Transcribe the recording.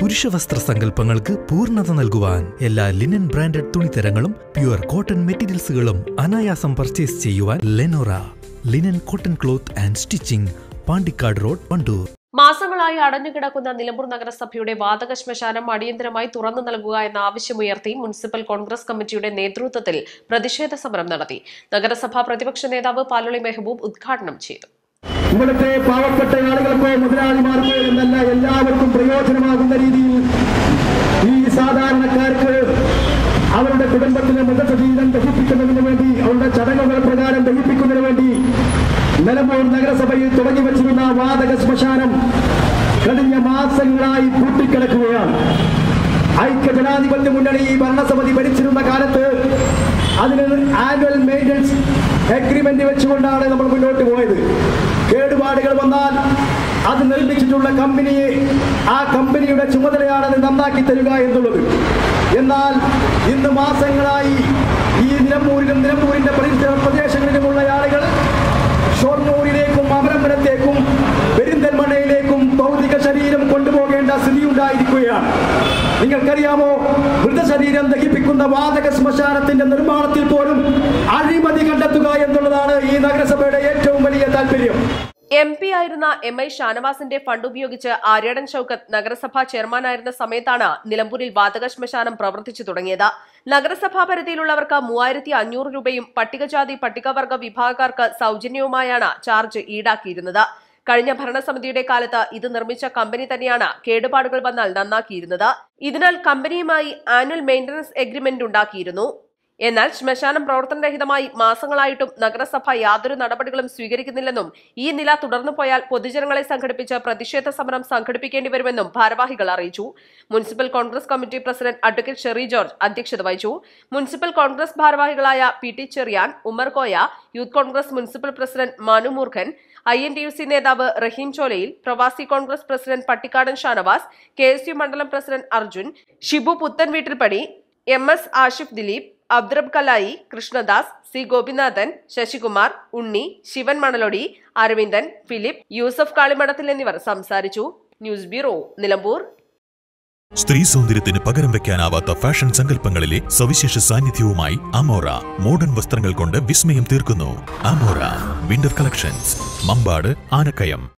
പുരുഷവസ്ത്ര സങ്കല്പങ്ങൾക്ക് പൂർണ്ണത നൽകുവാൻ എല്ലാ ലിനൻ ബ്രാൻഡഡ് തുണിത്തരങ്ങളും പ്യുവർ കോട്ടൺ മെറ്റീരിയൽസുകളും അനായാസം പർച്ചേസ് ചെയ്യുവാൻ Lenora linen cotton cloth and stitching Pandikkad road Wandoor മാസങ്ങളായി അടഞ്ഞുകിടക്കുന്ന നിലമ്പൂർ നഗരസഭയുടെ വാതക ശ്മശാനം അടിയന്തരമായി തുറന്നു നൽകുക എന്ന ആവശ്യമുയർത്തി മുനിസിപ്പൽ കോൺഗ്രസ് കമ്മിറ്റിയുടെ നേതൃത്വത്തിൽ പ്രതിഷേധ സമരം നടത്തി നഗരസഭാ പ്രതിപക്ഷ നേതാവ് പാലോളി മെഹബൂബ് ഉദ്ഘാടനം ചെയ്തു ഇവിടുത്തെ പാവപ്പെട്ട ആളുകൾക്കോ മുതലാളിമാർക്കോ എന്നല്ല എല്ലാവർക്കും പ്രയോജനമാകുന്ന രീതിയിൽ ഈ സാധാരണക്കാർക്ക് അവരുടെ കുടുംബത്തിലെ മൃതശരീരം ദഹിപ്പിക്കുന്നതിന് വേണ്ടി അവരുടെ ചടങ്ങുകൾ പ്രകാരം ദഹിപ്പിക്കുന്നതിന് വേണ്ടി നിലമ്പൂർ നഗരസഭയിൽ തുടങ്ങി വച്ചിരുന്ന വാതക ശ്മശാനം കഴിഞ്ഞ മാസങ്ങളായി പൂട്ടിക്കിടക്കുകയാണ് ഐക്യ ജനാധിപത്യ മുന്നണി ഈ ഭരണസമിതി ഭരിച്ചിരുന്ന കാലത്ത് അതിന് ആനുവൽ മെയിൻ്റനൻസ് എഗ്രിമെന്റ് വെച്ചുകൊണ്ടാണ് നമ്മൾ മുന്നോട്ട് പോയത് കേടുപാടുകൾ വന്നാൽ അത് നിർമ്മിച്ചിട്ടുള്ള കമ്പനിയെ ആ കമ്പനിയുടെ ചുമതലയാണ് അത് നന്നാക്കി തരിക എന്നുള്ളത് എന്നാൽ ഇന്ന് മാസങ്ങളായി ഈ നിലമ്പൂരിലും നിലമ്പൂരിന്റെ പരിസര പ്രദേശങ്ങളിലുമുള്ള ആളുകൾ ഷൊർണൂരിലേക്കും അമരമ്പലത്തേക്കും പെരിന്തൽമണ്ണയിലേക്കും ഭൗതിക ശരീരം കൊണ്ടുപോകേണ്ട സ്ഥിതി ഉണ്ടായിരിക്കുകയാണ് നിങ്ങൾക്കറിയാമോ മൃതശരീരം ദഹിപ്പിക്കുന്ന വാതക ശ്മശാനത്തിന്റെ നിർമ്മാണത്തിൽ പോലും അഴിമതി കണ്ടെത്തുക എന്നുള്ളതാണ് ഈ നഗരസഭയുടെ ഏറ്റവും വലിയ താല്പര്യം എം പി ആയിരുന്ന എം ഐ ഷാനവാസിന്റെ ഫണ്ട് ഉപയോഗിച്ച് ആര്യാടൻ ഷൌക്കത്ത് നഗരസഭാ ചെയർമാനായിരുന്ന സമയത്താണ് നിലമ്പൂരിൽ വാതക ശ്മശാനം പ്രവർത്തിച്ചു തുടങ്ങിയത് നഗരസഭാ പരിധിയിലുള്ളവർക്ക് മൂവായിരത്തി അഞ്ഞൂറ് രൂപയും പട്ടികജാതി പട്ടികവർഗ വിഭാഗക്കാർക്ക് സൗജന്യവുമായാണ് ചാർജ് ഈടാക്കിയിരുന്നത് കഴിഞ്ഞ ഭരണസമിതിയുടെ കാലത്ത് ഇത് നിർമ്മിച്ച കമ്പനി തന്നെയാണ് കേടുപാടുകൾ വന്നാൽ നന്നാക്കിയിരുന്നത് ഇതിനാൽ കമ്പനിയുമായി ആനുവൽ മെയിന്റനൻസ് എഗ്രിമെന്റ് ഉണ്ടാക്കിയിരുന്നു എന്നാൽ ശ്മശാനം പ്രവർത്തനരഹിതമായി മാസങ്ങളായിട്ടും നഗരസഭ യാതൊരു നടപടികളും സ്വീകരിക്കുന്നില്ലെന്നും ഈ നില തുടർന്നു പോയാൽ പൊതുജനങ്ങളെ സംഘടിപ്പിച്ച് പ്രതിഷേധ സമരം സംഘടിപ്പിക്കേണ്ടി വരുമെന്നും ഭാരവാഹികൾ അറിയിച്ചു municipal Congress committee president advocate Sherry George അധ്യക്ഷത വഹിച്ചു മുനിസിപ്പൽ കോൺഗ്രസ് ഭാരവാഹികളായ P T Cheriyan Ummer Koya youth Congress municipal president Manu Moorkhan I N T U C നേതാവ് റഹീം ചോലയിൽ പ്രവാസി Congress president Pattikkadan Shanavas K S U മണ്ഡലം പ്രസിഡന്റ് അർജുൻ ഷിബു പുത്തൻ വീട്ടിൽപ്പടി M S Ashif Dileep Abdurab Kalayi Krishnadas C Gopinathan Sasikumar Unni Shivan Manalodi Aravindan Philip Yusuf Kalimadathil എന്നിവർ സംസാരിച്ചു ന്യൂസ് ബ്യൂറോ നിലമ്പൂർ സ്ത്രീ സൗന്ദര്യത്തിന് പകരം വെക്കാനാവാത്ത ഫാഷൻ സങ്കല്പങ്ങളിലെ സവിശേഷ സാന്നിധ്യവുമായി അമോറ മോഡേൺ വസ്ത്രങ്ങൾ കൊണ്ട് വിസ്മയം തീർക്കുന്നു Amora winter collections Mambad Anakkayam